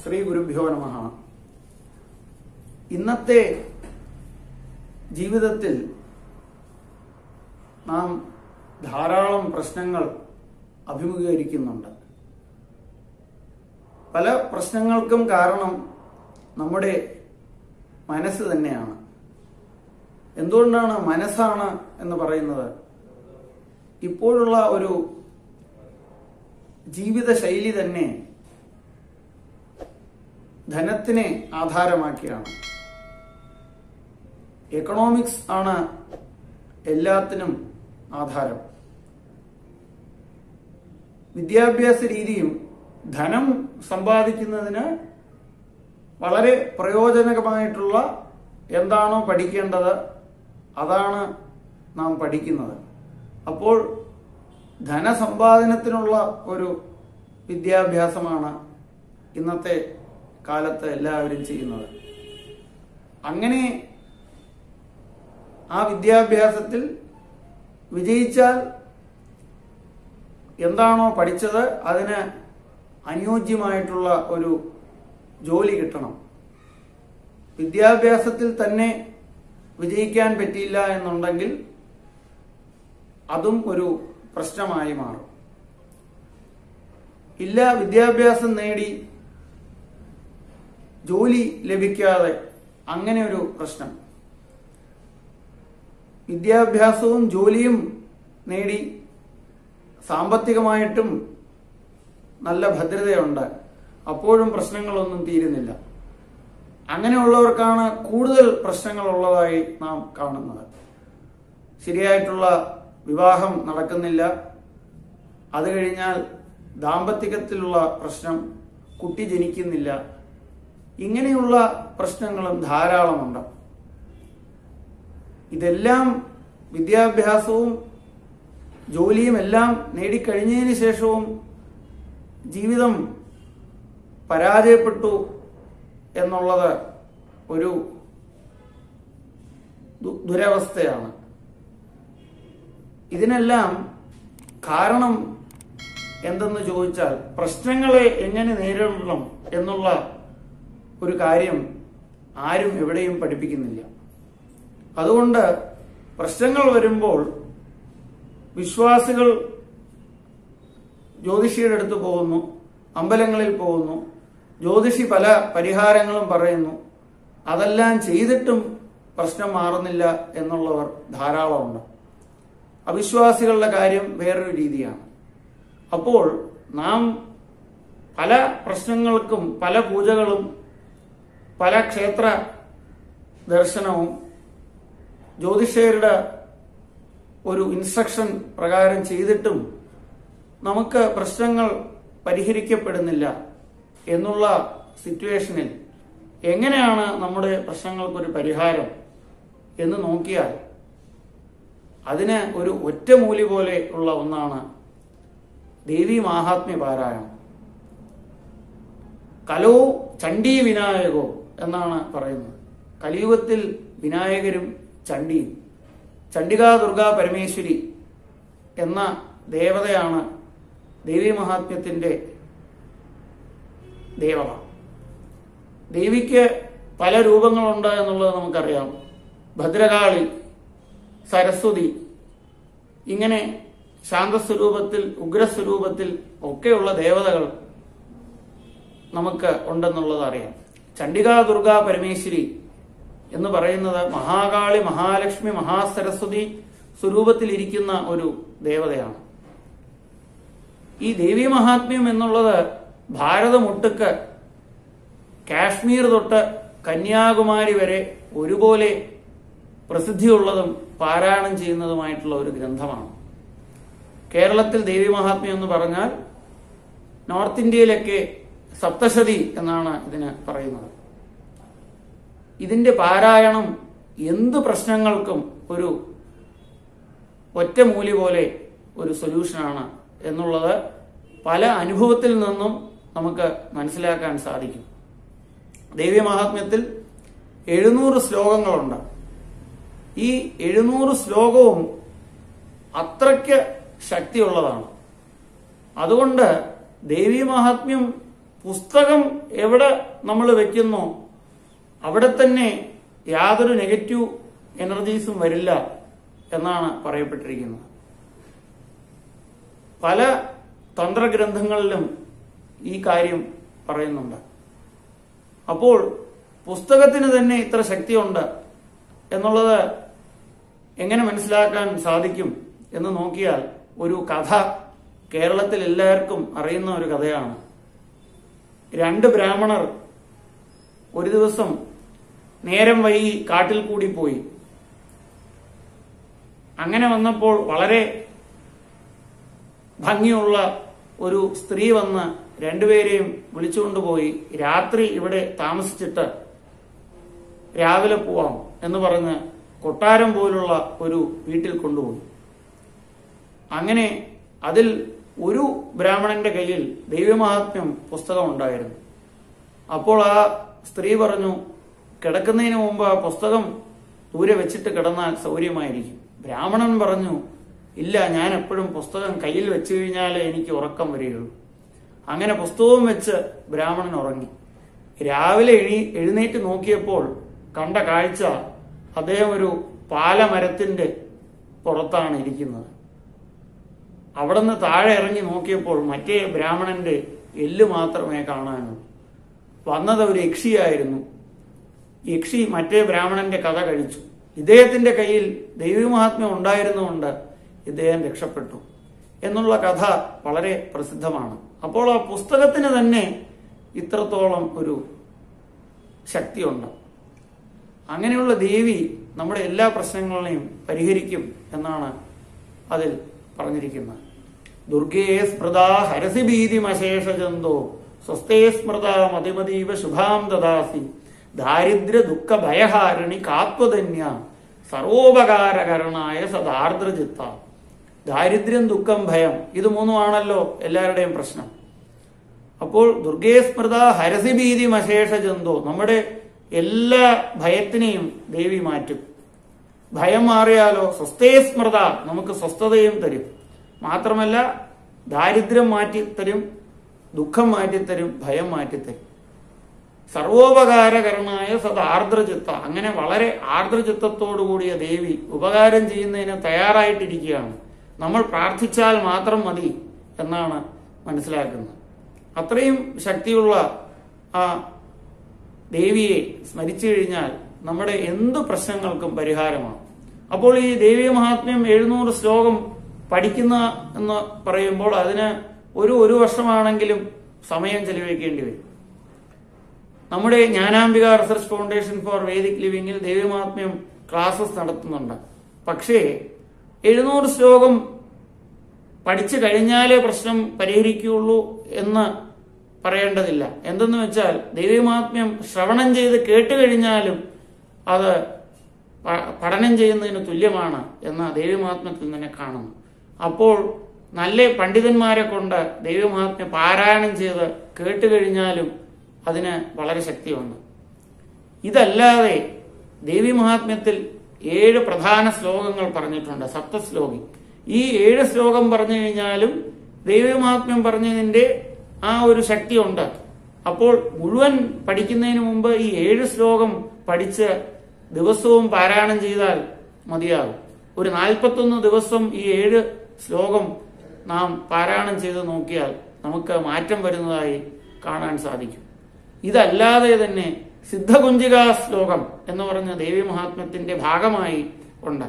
ശ്രീ ഗുരുഭ്യോ നമ ഇന്നത്തെ ജീവിതത്തിൽ നാം ധാരാളം പ്രശ്നങ്ങൾ അഭിമുഖീകരിക്കുന്നുണ്ട് പല പ്രശ്നങ്ങൾക്കും കാരണം നമ്മുടെ മനസ്സ് തന്നെയാണ് എന്തുകൊണ്ടാണ് മനസ്സാണ് എന്ന് പറയുന്നത് ഇപ്പോഴുള്ള ഒരു ജീവിത ശൈലി തന്നെ ധനത്തിനെ ആധാരമാക്കിയാണ് എക്കണോമിക്സ് ആണ് എല്ലാത്തിനും ആധാരം വിദ്യാഭ്യാസ രീതിയും ധനം സമ്പാദിക്കുന്നതിന് വളരെ പ്രയോജനകമായിട്ടുള്ള എന്താണോ പഠിക്കേണ്ടത് അതാണ് നാം പഠിക്കുന്നത് അപ്പോൾ ധനസമ്പാദനത്തിനുള്ള ഒരു വിദ്യാഭ്യാസമാണ് ഇന്നത്തെ കാലത്ത് എല്ലാവരും ചെയ്യുന്നത് അങ്ങനെ ആ വിദ്യാഭ്യാസത്തിൽ വിജയിച്ചാൽ എന്താണോ പഠിച്ചത് അതിന് അനുയോജ്യമായിട്ടുള്ള ഒരു ജോലി കിട്ടണം വിദ്യാഭ്യാസത്തിൽ തന്നെ വിജയിക്കാൻ പറ്റിയില്ല എന്നുണ്ടെങ്കിൽ അതും ഒരു പ്രശ്നമായി മാറും ഇല്ല വിദ്യാഭ്യാസം നേടി ജോലി ലഭിക്കാതെ അങ്ങനെ ഒരു പ്രശ്നം വിദ്യാഭ്യാസവും ജോലിയും നേടി സാമ്പത്തികമായിട്ടും നല്ല ഭദ്രതയുണ്ട് അപ്പോഴും പ്രശ്നങ്ങളൊന്നും തീരുന്നില്ല അങ്ങനെയുള്ളവർക്കാണ് കൂടുതൽ പ്രശ്നങ്ങൾ ഉള്ളതായി നാം കാണുന്നത് ശരിയായിട്ടുള്ള വിവാഹം നടക്കുന്നില്ല അത് കഴിഞ്ഞാൽ ദാമ്പത്തികത്തിലുള്ള പ്രശ്നം കുട്ടി ജനിക്കുന്നില്ല ഇങ്ങനെയുള്ള പ്രശ്നങ്ങളും ധാരാളമുണ്ട് ഇതെല്ലാം വിദ്യാഭ്യാസവും ജോലിയും എല്ലാം നേടിക്കഴിഞ്ഞതിന് ശേഷവും ജീവിതം പരാജയപ്പെട്ടു എന്നുള്ളത് ഒരു ദു- ദുരവസ്ഥയാണ് ഇതിനെല്ലാം കാരണം എന്തെന്ന് ചോദിച്ചാൽ പ്രശ്നങ്ങളെ എങ്ങനെ നേരിടണം എന്നുള്ള ഒരു കാര്യം ആരും എവിടെയും പഠിപ്പിക്കുന്നില്ല അതുകൊണ്ട് പ്രശ്നങ്ങൾ വരുമ്പോൾ വിശ്വാസികൾ ജ്യോതിഷിയുടെ അടുത്ത് പോകുന്നു അമ്പലങ്ങളിൽ പോകുന്നു ജ്യോതിഷി പല പരിഹാരങ്ങളും പറയുന്നു അതെല്ലാം ചെയ്തിട്ടും പ്രശ്നം മാറുന്നില്ല എന്നുള്ളവർ ധാരാളമുണ്ട് അവിശ്വാസികളുടെ കാര്യം വേറൊരു രീതിയാണ് അപ്പോൾ നാം പല പ്രശ്നങ്ങൾക്കും പല പൂജകളും പല ക്ഷേത്ര ദർശനവും ജ്യോതിഷയരുടെ ഒരു ഇൻസ്ട്രക്ഷൻ പ്രകാരം ചെയ്തിട്ടും നമുക്ക് പ്രശ്നങ്ങൾ പരിഹരിക്കപ്പെടുന്നില്ല എന്നുള്ള സിറ്റുവേഷനിൽ എങ്ങനെയാണ് നമ്മുടെ പ്രശ്നങ്ങൾക്കൊരു പരിഹാരം എന്ന് നോക്കിയാൽ അതിന് ഒരു ഒറ്റമൂലി പോലെ ഉള്ള ഒന്നാണ് ദേവി മാഹാത്മ്യ പാരായണം കലോ ചണ്ഡീ വിനായകോ എന്നാണ് പറയുന്നത് കലിയുഗത്തിൽ വിനായകരും ചണ്ഡിയും ചണ്ഡികാ ദുർഗാ പരമേശ്വരി എന്ന ദേവതയാണ് ദേവി മഹാത്മ്യത്തിന്റെ ദേവത ദേവിക്ക് പല രൂപങ്ങളുണ്ട് എന്നുള്ളത് നമുക്കറിയാം ഭദ്രകാളി സരസ്വതി ഇങ്ങനെ ശാന്തസ്വരൂപത്തിൽ ഉഗ്രസ്വരൂപത്തിൽ ഒക്കെയുള്ള ദേവതകൾ നമുക്ക് ഉണ്ടെന്നുള്ളത് അറിയാം ചണ്ഡികാ ദുർഗാ പരമേശ്വരി എന്ന് പറയുന്നത് മഹാകാളി മഹാലക്ഷ്മി മഹാസരസ്വതി സ്വരൂപത്തിലിരിക്കുന്ന ഒരു ദേവതയാണ് ഈ ദേവി മഹാത്മ്യം എന്നുള്ളത് ഭാരതമൊട്ടുക്ക് കാശ്മീർ തൊട്ട് കന്യാകുമാരി വരെ ഒരുപോലെ പ്രസിദ്ധിയുള്ളതും പാരായണം ചെയ്യുന്നതുമായിട്ടുള്ള ഒരു ഗ്രന്ഥമാണ് കേരളത്തിൽ ദേവി മഹാത്മ്യം എന്ന് പറഞ്ഞാൽ നോർത്ത് ഇന്ത്യയിലൊക്കെ സപ്തശതി എന്നാണ് ഇതിന് പറയുന്നത് ഇതിന്റെ പാരായണം എന്ത് പ്രശ്നങ്ങൾക്കും ഒരു ഒറ്റമൂലി പോലെ ഒരു സൊല്യൂഷനാണ് എന്നുള്ളത് പല അനുഭവത്തിൽ നിന്നും നമുക്ക് മനസ്സിലാക്കാൻ സാധിക്കും ദേവി മഹാത്മ്യത്തിൽ എഴുന്നൂറ് ശ്ലോകങ്ങളുണ്ട് ഈ എഴുന്നൂറ് ശ്ലോകവും അത്രയ്ക്ക് ശക്തിയുള്ളതാണ് അതുകൊണ്ട് ദേവി മഹാത്മ്യം പുസ്തകം എവിടെ നമ്മൾ വെക്കുന്നോ അവിടെ തന്നെ യാതൊരു നെഗറ്റീവ് എനർജീസും വരില്ല എന്നാണ് പറയപ്പെട്ടിരിക്കുന്നത് പല തന്ത്രഗ്രന്ഥങ്ങളിലും ഈ കാര്യം പറയുന്നുണ്ട് അപ്പോൾ പുസ്തകത്തിന് തന്നെ ഇത്ര ശക്തിയുണ്ട് എന്നുള്ളത് എങ്ങനെ മനസ്സിലാക്കാൻ സാധിക്കും എന്ന് നോക്കിയാൽ ഒരു കഥ കേരളത്തിൽ എല്ലാവർക്കും അറിയുന്ന ഒരു കഥയാണ് രണ്ട് ബ്രാഹ്മണർ ഒരു ദിവസം നേരം വൈകി കാട്ടിൽ കൂടി പോയി അങ്ങനെ വന്നപ്പോൾ വളരെ ഭംഗിയുള്ള ഒരു സ്ത്രീ വന്ന് രണ്ടുപേരെയും വിളിച്ചുകൊണ്ടുപോയി രാത്രി ഇവിടെ താമസിച്ചിട്ട് രാവിലെ പോവാം എന്ന് പറഞ്ഞ് കൊട്ടാരം പോലുള്ള ഒരു വീട്ടിൽ കൊണ്ടുപോയി അങ്ങനെ അതിൽ ഒരു ബ്രാഹ്മണന്റെ കയ്യിൽ ദൈവമഹാത്മ്യം പുസ്തകം ഉണ്ടായിരുന്നു അപ്പോൾ ആ സ്ത്രീ പറഞ്ഞു കിടക്കുന്നതിന് മുമ്പ് ആ പുസ്തകം ദൂരെ വെച്ചിട്ട് കിടന്നാൽ സൗകര്യമായിരിക്കും ബ്രാഹ്മണൻ പറഞ്ഞു ഇല്ല ഞാൻ എപ്പോഴും പുസ്തകം കയ്യിൽ വെച്ചു കഴിഞ്ഞാലേ എനിക്ക് ഉറക്കം വരികയുള്ളൂ അങ്ങനെ പുസ്തകവും വെച്ച് ബ്രാഹ്മണൻ ഉറങ്ങി രാവിലെ എഴി എഴുന്നേറ്റ് നോക്കിയപ്പോൾ കണ്ട കാഴ്ച അദ്ദേഹം ഒരു പാലമരത്തിന്റെ പുറത്താണ് ഇരിക്കുന്നത് അവിടുന്ന് താഴെ ഇറങ്ങി നോക്കിയപ്പോൾ മറ്റേ ബ്രാഹ്മണന്റെ എല്ല് മാത്രമേ കാണാനുള്ളൂ വന്നത് ഒരു യക്ഷിയായിരുന്നു യക്ഷി മറ്റേ ബ്രാഹ്മണന്റെ കഥ കഴിച്ചു ഇദ്ദേഹത്തിന്റെ കയ്യിൽ ദൈവമഹാത്മ്യം ഉണ്ടായിരുന്നുകൊണ്ട് ഇദ്ദേഹം രക്ഷപ്പെട്ടു എന്നുള്ള കഥ വളരെ പ്രസിദ്ധമാണ് അപ്പോൾ ആ പുസ്തകത്തിന് തന്നെ ഇത്രത്തോളം ഒരു ശക്തിയുണ്ട് അങ്ങനെയുള്ള ദേവി നമ്മുടെ എല്ലാ പ്രശ്നങ്ങളെയും പരിഹരിക്കും എന്നാണ് അതിൽ പറഞ്ഞിരിക്കുന്നത് ദുർഗേ സ്മൃത ഹരസി ഭീതിമശേഷജന്തോ സ്വസ്ഥേ സ്മൃത മതിമതീവ ശുഭാം ദദാസി ദാരിദ്ര്യ ദുഃഖ ഭയഹാരിണി കാത്വധന്യ സർവോപകാരകരണായ സദാർദ്രചിത്ത ദാരിദ്ര്യം ദുഃഖം ഭയം ഇത് മൂന്നുമാണല്ലോ എല്ലാവരുടെയും പ്രശ്നം അപ്പോൾ ദുർഗേ സ്മൃത ഹരസി ഭീതി മശേഷ ജന്തോ നമ്മുടെ എല്ലാ ഭയത്തിനെയും ദേവി മാറ്റും ഭയം മാറിയാലോ സ്വസ്ഥേ സ്മൃത നമുക്ക് സ്വസ്ഥതയും തരും മാത്രമല്ല ദാരിദ്ര്യം മാറ്റിത്തരും ദുഃഖം മാറ്റിത്തരും ഭയം മാറ്റിത്തരും സർവോപകാരകരമായ സത് ആർദ്രചിത്ത അങ്ങനെ വളരെ ആർദ്രചിത്തത്തോടുകൂടിയ ദേവി ഉപകാരം ചെയ്യുന്നതിന് തയ്യാറായിട്ടിരിക്കുകയാണ് നമ്മൾ പ്രാർത്ഥിച്ചാൽ മാത്രം മതി എന്നാണ് മനസ്സിലാക്കുന്നത് അത്രയും ശക്തിയുള്ള ആ ദേവിയെ സ്മരിച്ചു കഴിഞ്ഞാൽ നമ്മുടെ എന്തു പ്രശ്നങ്ങൾക്കും പരിഹാരമാണ് അപ്പോൾ ഈ ദേവീ മഹാത്മ്യം എഴുന്നൂറ് ശ്ലോകം പഠിക്കുന്ന എന്ന് പറയുമ്പോൾ അതിന് ഒരു ഒരു വർഷമാണെങ്കിലും സമയം ചെലവഴിക്കേണ്ടി വരും നമ്മുടെ Jnanambika research foundation for Vedic ലിവിംഗിൽ ദേവീമഹാത്മ്യം ക്ലാസ്സസ് നടത്തുന്നുണ്ട് പക്ഷേ എഴുന്നൂറ് ശ്ലോകം പഠിച്ചു കഴിഞ്ഞാലേ പ്രശ്നം പരിഹരിക്കുകയുള്ളൂ എന്ന് പറയേണ്ടതില്ല എന്തെന്ന് വെച്ചാൽ ദൈവമാത്മ്യം ശ്രവണം ചെയ്ത് കേട്ട് കഴിഞ്ഞാലും അത് പ- പഠനം ചെയ്യുന്നതിന് തുല്യമാണ് എന്ന് ദൈവമാത്മ്യത്തിൽ തന്നെ കാണുന്നു അപ്പോൾ നല്ല പണ്ഡിതന്മാരെ കൊണ്ട് ദൈവമാത്മ്യം പാരായണം ചെയ്ത് കേട്ട് കഴിഞ്ഞാലും അതിന് വളരെ ശക്തിയുണ്ട് ഇതല്ലാതെ ദേവി മഹാത്മ്യത്തിൽ ഏഴ് പ്രധാന ശ്ലോകങ്ങൾ പറഞ്ഞിട്ടുണ്ട് സപ്തശ്ലോകി ഈ ഏഴ് ശ്ലോകം പറഞ്ഞു കഴിഞ്ഞാലും ദേവി മഹാത്മ്യം പറഞ്ഞതിന്റെ ആ ഒരു ശക്തിയുണ്ട് അപ്പോൾ മുഴുവൻ പഠിക്കുന്നതിന് മുമ്പ് ഈ ഏഴ് ശ്ലോകം പഠിച്ച് ദിവസവും പാരായണം ചെയ്താൽ മതിയാകും ഒരു നാൽപ്പത്തൊന്ന് ദിവസം ഈ ഏഴ് ശ്ലോകം നാം പാരായണം ചെയ്ത് നോക്കിയാൽ നമുക്ക് മാറ്റം വരുന്നതായി കാണാൻ സാധിക്കും ഇതല്ലാതെ തന്നെ സിദ്ധകുഞ്ചികാ ശ്ലോകം എന്ന് പറഞ്ഞ ദേവി മഹാത്മ്യത്തിന്റെ ഭാഗമായി ഉണ്ട്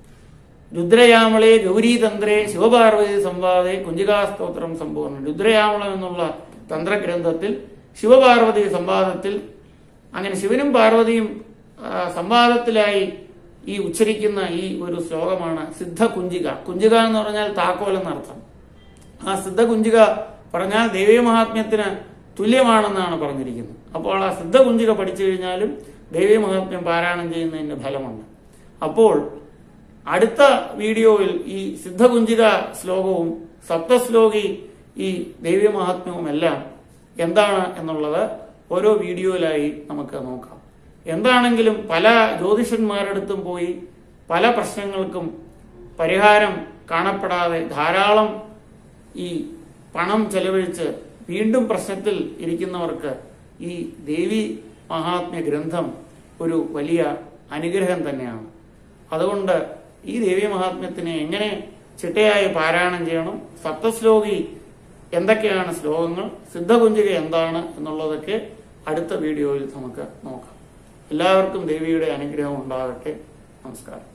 രുദ്രയാമളെ ഗൗരീതന്ത്രേ ശിവപാർവതി സംവാദേ കുഞ്ചികാസ്തോത്രം സമ്പൂർണ്ണം രുദ്രയാമളം എന്നുള്ള തന്ത്രഗ്രന്ഥത്തിൽ ശിവപാർവതി സംവാദത്തിൽ അങ്ങനെ ശിവനും പാർവതിയും ആ, സംവാദത്തിലായി ഈ ഉച്ചരിക്കുന്ന ഈ ഒരു ശ്ലോകമാണ് സിദ്ധ കുഞ്ചിക കുഞ്ചിക എന്ന് പറഞ്ഞാൽ താക്കോൽ എന്നർത്ഥം ആ സിദ്ധ കുഞ്ചിക പറഞ്ഞാൽ ദേവീ മഹാത്മ്യത്തിന് തുല്യമാണെന്നാണ് പറഞ്ഞിരിക്കുന്നത് അപ്പോൾ ആ സിദ്ധ കുഞ്ചിക പഠിച്ചു കഴിഞ്ഞാലും ദേവീ മഹാത്മ്യം പാരായണം ചെയ്യുന്നതിന് ഫലമുണ്ട് അപ്പോൾ അടുത്ത വീഡിയോയിൽ ഈ സിദ്ധകുഞ്ചിക ശ്ലോകവും സപ്തശ്ലോകി ഈ ദേവീ മഹാത്മ്യവും എല്ലാം എന്താണ് എന്നുള്ളത് ഓരോ വീഡിയോയിലായി നമുക്ക് നോക്കാം എന്താണെങ്കിലും പല ജ്യോതിഷന്മാരടുത്തും പോയി പല പ്രശ്നങ്ങൾക്കും പരിഹാരം കാണപ്പെടാതെ ധാരാളം ഈ പണം ചെലവഴിച്ച് വീണ്ടും പ്രശ്നത്തിൽ ഇരിക്കുന്നവർക്ക് ഈ ദേവി മഹാത്മ്യ ഗ്രന്ഥം ഒരു വലിയ അനുഗ്രഹം തന്നെയാണ് അതുകൊണ്ട് ഈ ദേവി മഹാത്മ്യത്തിനെ എങ്ങനെ ചിട്ടയായി പാരായണം ചെയ്യണം സപ്തശ്ലോകി എന്തൊക്കെയാണ് ശ്ലോകങ്ങൾ സിദ്ധപുഞ്ചിക എന്താണ് എന്നുള്ളതൊക്കെ അടുത്ത വീഡിയോയിൽ നമുക്ക് നോക്കാം എല്ലാവർക്കും ദേവിയുടെ അനുഗ്രഹം ഉണ്ടാകട്ടെ നമസ്കാരം